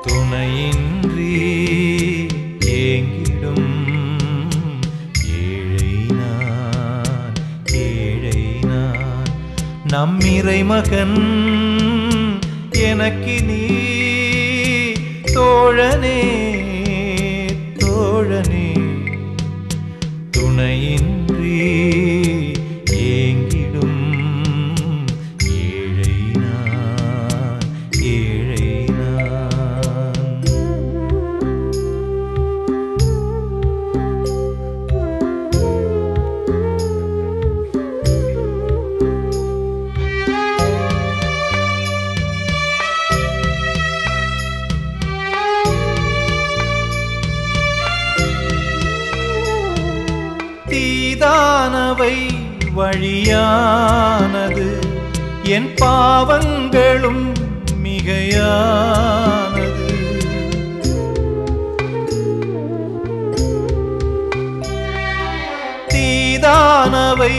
துணையின்றி ஏங்கிடும் ஏழை நான் ஏழை நான் நம்மிறை மகன் எனக்கு நீ தோழனே தோழனே துணையின்றி ஏங்கிடும் ஏழை நான் ஏழை நான் தீதானவை வழியானது என் பாவங்களும் மிகையானது தீதானவை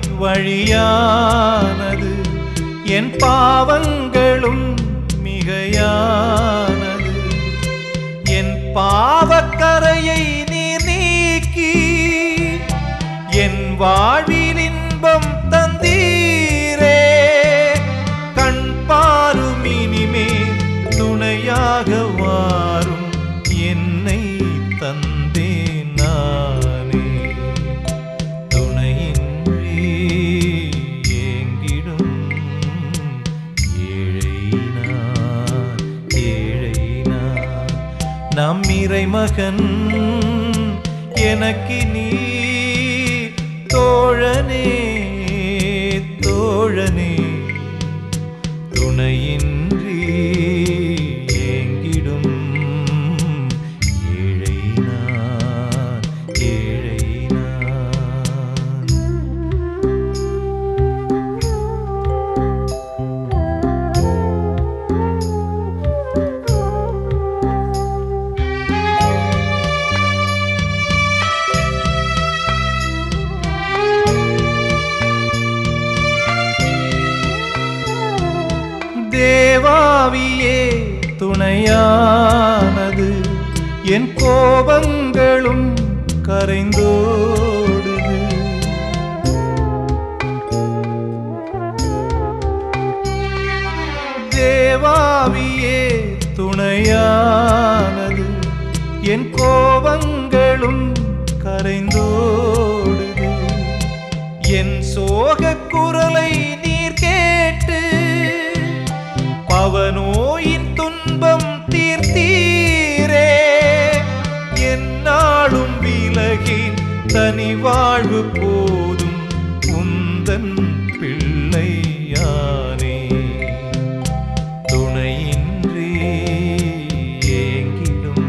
வழியானது என் பாவங்களும் மிகையானது என் பாவக்கரையை நீர் நீக்கி என் வாழ்வில் இன்பம் தந்தீரே கண் பாரும் இனிமேல் துணையாக வாரும் என்னை தந்தேன் நானே துணையின்றி ஏங்கிடும் ஏழை நான் ஏழை நான் நம் இறைமகன் எனக்கு நீ தோழனே தோழனே துணையின்றி ஏங்கிடும் ஏழை நான் ஏழை நான் தேவாவியே துணையானது என் கோபங்களும் கரைந்தோடுது தேவாவியே துணையானது என் கோபங்களும் கரைந்தோடுது என் சோகக் குரலை நீர் கேட்டு பவனோயின் துன்பம் தீர்த்தீரே என்னாலும் விலகி தனி வாழ்வு போதும் உந்தன் பிள்ளையானே துணையின்றி ஏங்கிடும்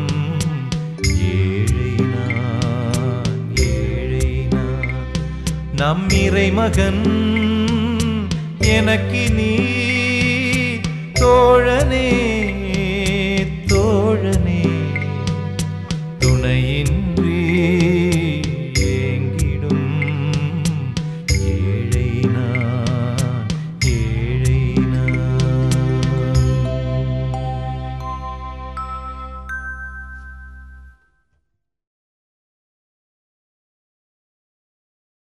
ஏழை நான் ஏழை நான் நம் இறைமகன் எனக்கு நீ தோழனே